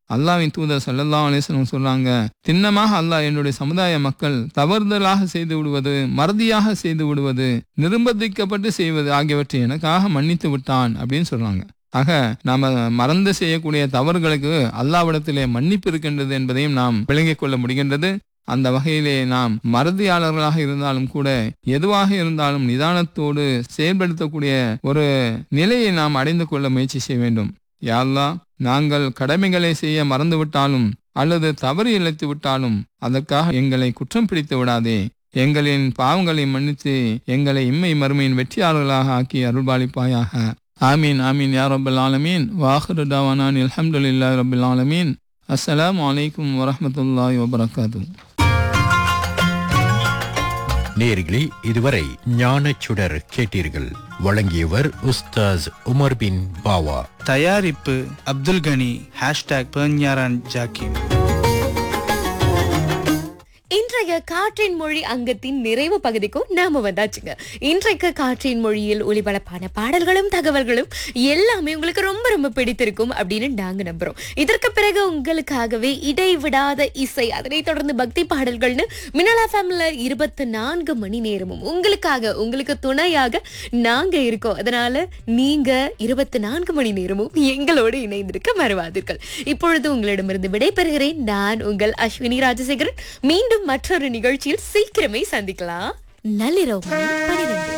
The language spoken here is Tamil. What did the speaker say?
அல்லாவின் தூதர் ஸல்லல்லாஹு அலைஹி வஸல்லம் சொல்றாங்க திண்ணமாக அல்லாஹ் என்னுடைய சமுதாய மக்கள் தவறுதலாக செய்து விடுவது மறதியாக செய்து விடுவது நிர்பந்திக்கப்பட்டு செய்வது ஆகியவற்றை எனக்காக மன்னித்து விட்டான் அப்படின்னு சொல்றாங்க ஆக நாம மறந்து செய்யக்கூடிய தவறுகளுக்கு அல்லாவிடத்திலே மன்னிப்பு இருக்கின்றது என்பதையும் நாம் விளங்கிக் கொள்ள முடிகின்றது அந்த வகையிலே நாம் மறதியாளர்களாக இருந்தாலும் கூட எதுவாக இருந்தாலும் நிதானத்தோடு செயல்படுத்தக்கூடிய ஒரு நிலையை நாம் அடைந்து கொள்ள முயற்சி செய்ய வேண்டும் யாழ்லா நாங்கள் கடமைகளை செய்ய மறந்துவிட்டாலும் அல்லது தவறு இழைத்து விட்டாலும் அதற்காக எங்களை குற்றம் பிடித்து விடாதே எங்களின் பாவங்களை மன்னித்து எங்களை இம்மை மறுமையின் வெற்றியாளர்களாக ஆக்கி அருள்பாலிப்பாயாக ஆமீன் ஆமீன் யா ரப்பல் ஆலமீன் வாஹரு தாவானான் அல்ஹம்துலில்லாஹி ரப்பில் ஆலமீன் அஸ்ஸலாமு அலைக்கும் வரஹ்மத்துல்லாஹி வபரகாத்துஹு நேர்களே இதுவரை ஞானச்சுடர் கேட்டீர்கள் வழங்கியவர் உஸ்தாஸ் உமர் பின் பாவா தயாரிப்பு அப்துல் கனி ஹேஷ்டாக் பெர்ஞாரான் ஜாக்கிம் இன்றைய காற்றின் மொழி அங்கத்தின் நிறைவு பகுதிக்கும் நாம வந்தாச்சுங்க இன்றைக்கு காற்றின் மொழியில் ஒளிபரப்பான பாடல்களும் தகவல்களும் எல்லாமே உங்களுக்கு ரொம்ப ரொம்ப பிடித்திருக்கும் அப்படின்னு நாங்க நம்புறோம் இதற்கு பிறகு உங்களுக்காகவே இடைவிடாத இசை அதனை தொடர்ந்து பக்தி பாடல்கள்னு மினலா ஃபேமில இருபத்தி நான்கு மணி நேரமும் உங்களுக்காக உங்களுக்கு துணையாக நாங்க இருக்கோம் அதனால நீங்க இருபத்தி நான்கு மணி நேரமும் எங்களோடு இணைந்திருக்க மறவாதீர்கள் இப்பொழுது உங்களிடமிருந்து விடைபெறுகிறேன் நான் உங்கள் அஸ்வினி ராஜசேகரன் மீண்டும் மற்றொரு நிகழ்ச்சியில் சீக்கிரமே சந்திக்கலாம் நள்ளிரவு மணி பன்னிரண்டு